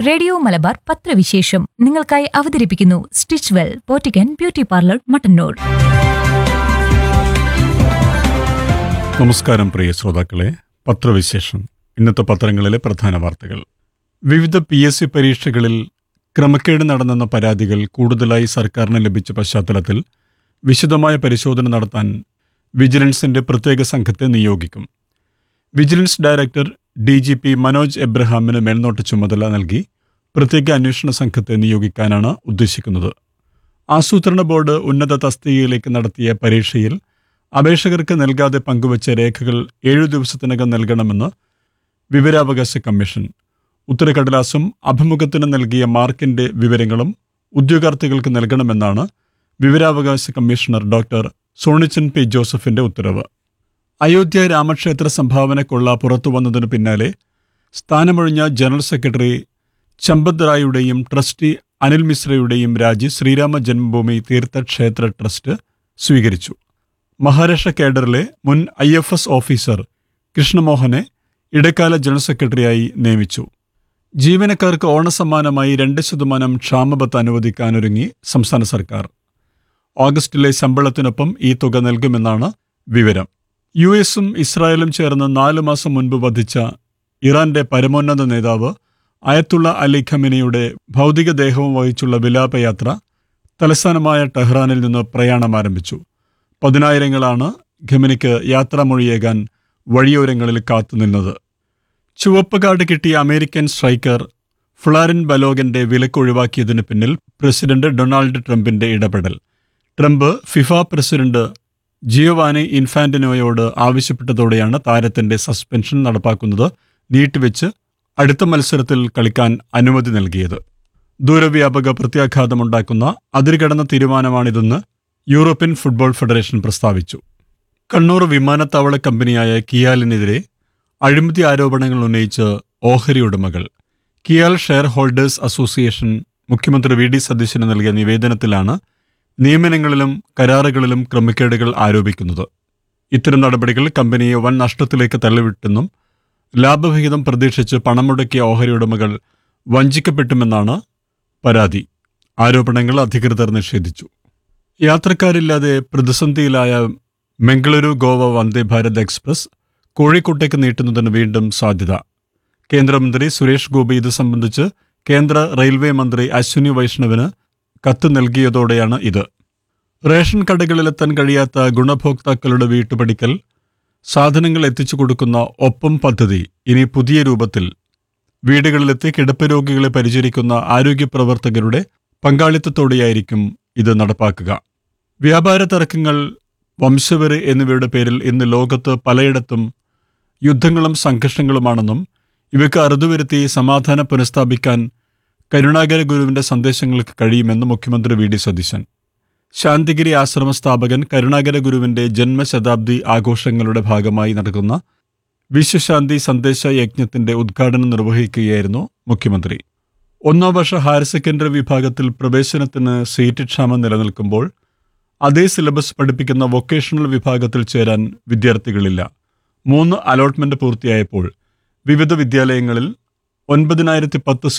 radio Malabar പത്രവിശേഷം നിങ്ങൾക്കായി അവതരിപ്പിക്കുന്നു സ്റ്റിച്ച് വെൽ പോറ്റിക്കൻ ബ്യൂട്ടി പാർലർ മട്ടന്നൂർ നമസ്കാരം പ്രിയ ശ്രോതാക്കളെ പത്രവിശേഷം ഇന്നത്തെ പത്രങ്ങളിലെ പ്രധാന വാർത്തകൾ വിവിധ പി എസ് സി പരീക്ഷകളിൽ ക്രമക്കേട് നടന്നെന്ന പരാതികൾ കൂടുതലായി സർക്കാരിന് ലഭിച്ച പശ്ചാത്തലത്തിൽ വിശദമായ പരിശോധന നടത്താൻ വിജിലൻസിന്റെ പ്രത്യേക സംഘത്തെ നിയോഗിക്കും vigilance director D G P Manoj എബ്രഹാമിന് മേൽനോട്ട ചുമതല നൽകി പ്രത്യേക അന്വേഷണ സംഘത്തെ നിയോഗിക്കാനാണ് ഉദ്ദേശിക്കുന്നത് ആസൂത്രണ ബോർഡ് ഉന്നത തസ്തികയിലേക്ക് നടത്തിയ പരീക്ഷയിൽ അപേക്ഷകർക്ക് നൽകാതെ പങ്കുവച്ച രേഖകൾ ഏഴു ദിവസത്തിനകം നൽകണമെന്ന് വിവരാവകാശ കമ്മീഷൻ ഉത്തരക്കടലാസും അഭിമുഖത്തിന് നൽകിയ മാർക്കിന്റെ വിവരങ്ങളും ഉദ്യോഗാർത്ഥികൾക്ക് നൽകണമെന്നാണ് വിവരാവകാശ കമ്മീഷണർ ഡോക്ടർ സോണിച്ചൻ പി ജോസഫിന്റെ ഉത്തരവ് അയോധ്യ രാമക്ഷേത്ര സംഭാവന കൊള്ള പുറത്തുവന്നതിനു പിന്നാലെ സ്ഥാനമൊഴിഞ്ഞ ജനറൽ സെക്രട്ടറി ചമ്പത് റായുടെയും ട്രസ്റ്റി അനിൽ മിശ്രയുടെയും രാജി ശ്രീരാമ ജന്മഭൂമി തീർത്ഥക്ഷേത്ര ട്രസ്റ്റ് സ്വീകരിച്ചു മഹാരാഷ്ട്ര കേഡറിലെ മുൻ ഐ എഫ് എസ് ഓഫീസർ കൃഷ്ണമോഹനെ ഇടക്കാല ജനറൽ സെക്രട്ടറിയായി നിയമിച്ചു ജീവനക്കാർക്ക് ഓണസമ്മാനമായി രണ്ട് ശതമാനം ക്ഷാമബത്ത് അനുവദിക്കാനൊരുങ്ങി സംസ്ഥാന സർക്കാർ ഓഗസ്റ്റിലെ ശമ്പളത്തിനൊപ്പം ഈ തുക നൽകുമെന്നാണ് വിവരം യു എസും ഇസ്രായേലും ചേർന്ന് നാലു മാസം മുൻപ് വധിച്ച ഇറാന്റെ പരമോന്നത നേതാവ് അയത്തുള്ള അലി ഖമിനിയുടെ ഭൗതികദേഹവും വഹിച്ചുള്ള വിലാപയാത്ര തലസ്ഥാനമായ ടെഹ്റാനിൽ നിന്ന് പ്രയാണം ആരംഭിച്ചു പതിനായിരങ്ങളാണ് ഖമിനിക്ക് യാത്രാമൊഴിയേകാൻ വഴിയോരങ്ങളിൽ കാത്തുനിന്നത് ചുവപ്പ് കാർഡ് കിട്ടിയ അമേരിക്കൻ സ്ട്രൈക്കർ ഫ്ലാരിൻ ബലോഗന്റെ വിലക്ക് ഒഴിവാക്കിയതിന് പിന്നിൽ പ്രസിഡന്റ് ഡൊണാൾഡ് ട്രംപിന്റെ ഇടപെടൽ ട്രംപ് ഫിഫ പ്രസിഡന്റ് ജിയോവാനി ഇൻഫാന്റിനോയോട് ആവശ്യപ്പെട്ടതോടെയാണ് താരത്തിന്റെ സസ്പെൻഷൻ നടപ്പാക്കുന്നത് നീട്ടിവെച്ച് അടുത്ത മത്സരത്തിൽ കളിക്കാൻ അനുമതി നൽകിയത് ദൂരവ്യാപക പ്രത്യാഘാതമുണ്ടാക്കുന്ന അതിരുകടന്ന തീരുമാനമാണിതെന്ന് യൂറോപ്യൻ ഫുട്ബോൾ ഫെഡറേഷൻ പ്രസ്താവിച്ചു കണ്ണൂർ വിമാനത്താവള കമ്പനിയായ കിയാലിനെതിരെ അഴിമതി ആരോപണങ്ങൾ ഉന്നയിച്ച് ഓഹരി ഉടമകൾ കിയാൽ ഷെയർ ഹോൾഡേഴ്സ് അസോസിയേഷൻ മുഖ്യമന്ത്രി വി ഡി സതീശന് നൽകിയ നിവേദനത്തിലാണ് നിയമനങ്ങളിലും കരാറുകളിലും ക്രമക്കേടുകൾ ആരോപിക്കുന്നത് ഇത്തരം നടപടികൾ കമ്പനിയെ വൻ നഷ്ടത്തിലേക്ക് തള്ളിവിട്ടെന്നും ലാഭവിഹിതം പ്രതീക്ഷിച്ച് പണം മുടക്കിയ ഓഹരി ഉടമകൾ വഞ്ചിക്കപ്പെട്ടുമെന്നാണ് പരാതി ആരോപണങ്ങൾ അധികൃതർ നിഷേധിച്ചു യാത്രക്കാരില്ലാതെ പ്രതിസന്ധിയിലായ മംഗളൂരു ഗോവ വന്ദേ ഭാരത് എക്സ്പ്രസ് കോഴിക്കോട്ടേക്ക് നീട്ടുന്നതിന് വീണ്ടും സാധ്യത കേന്ദ്രമന്ത്രി സുരേഷ് ഗോപി ഇത് സംബന്ധിച്ച് കേന്ദ്ര റെയിൽവേ മന്ത്രി അശ്വിനി വൈഷ്ണവിന് കത്ത് നൽകിയതോടെയാണ് ഇത് റേഷൻ കടകളിലെത്താൻ കഴിയാത്ത ഗുണഭോക്താക്കളുടെ വീട്ടുപടിക്കൽ സാധനങ്ങൾ എത്തിച്ചു കൊടുക്കുന്ന ഒപ്പം പദ്ധതി ഇനി പുതിയ രൂപത്തിൽ വീടുകളിലെത്തി കിടപ്പ് രോഗികളെ പരിചരിക്കുന്ന ആരോഗ്യ പ്രവർത്തകരുടെ പങ്കാളിത്തത്തോടെയായിരിക്കും ഇത് നടപ്പാക്കുക വ്യാപാര തർക്കങ്ങൾ വംശവെറി എന്നിവയുടെ പേരിൽ ഇന്ന് ലോകത്ത് പലയിടത്തും യുദ്ധങ്ങളും സംഘർഷങ്ങളുമാണെന്നും ഇവയ്ക്ക് അറുതുവരുത്തി സമാധാനം പുനഃസ്ഥാപിക്കാൻ കരുണാകര ഗുരുവിന്റെ സന്ദേശങ്ങൾക്ക് കഴിയുമെന്ന് മുഖ്യമന്ത്രി വി ഡി സതീശൻ ശാന്തിഗിരി ആശ്രമ സ്ഥാപകൻ കരുണാകര ഗുരുവിന്റെ ജന്മശതാബ്ദി ആഘോഷങ്ങളുടെ ഭാഗമായി നടക്കുന്ന വിശ്വശാന്തി സന്ദേശ യജ്ഞത്തിന്റെ ഉദ്ഘാടനം നിർവഹിക്കുകയായിരുന്നു മുഖ്യമന്ത്രി ഒന്നാം വർഷ ഹയർ സെക്കൻഡറി വിഭാഗത്തിൽ പ്രവേശനത്തിന് സീറ്റ് ക്ഷാമം നിലനിൽക്കുമ്പോൾ അതേ സിലബസ് പഠിപ്പിക്കുന്ന വൊക്കേഷണൽ വിഭാഗത്തിൽ ചേരാൻ വിദ്യാർത്ഥികളില്ല മൂന്ന് അലോട്ട്മെന്റ് പൂർത്തിയായപ്പോൾ വിവിധ വിദ്യാലയങ്ങളിൽ ഒൻപതിനായിരത്തി പത്ത്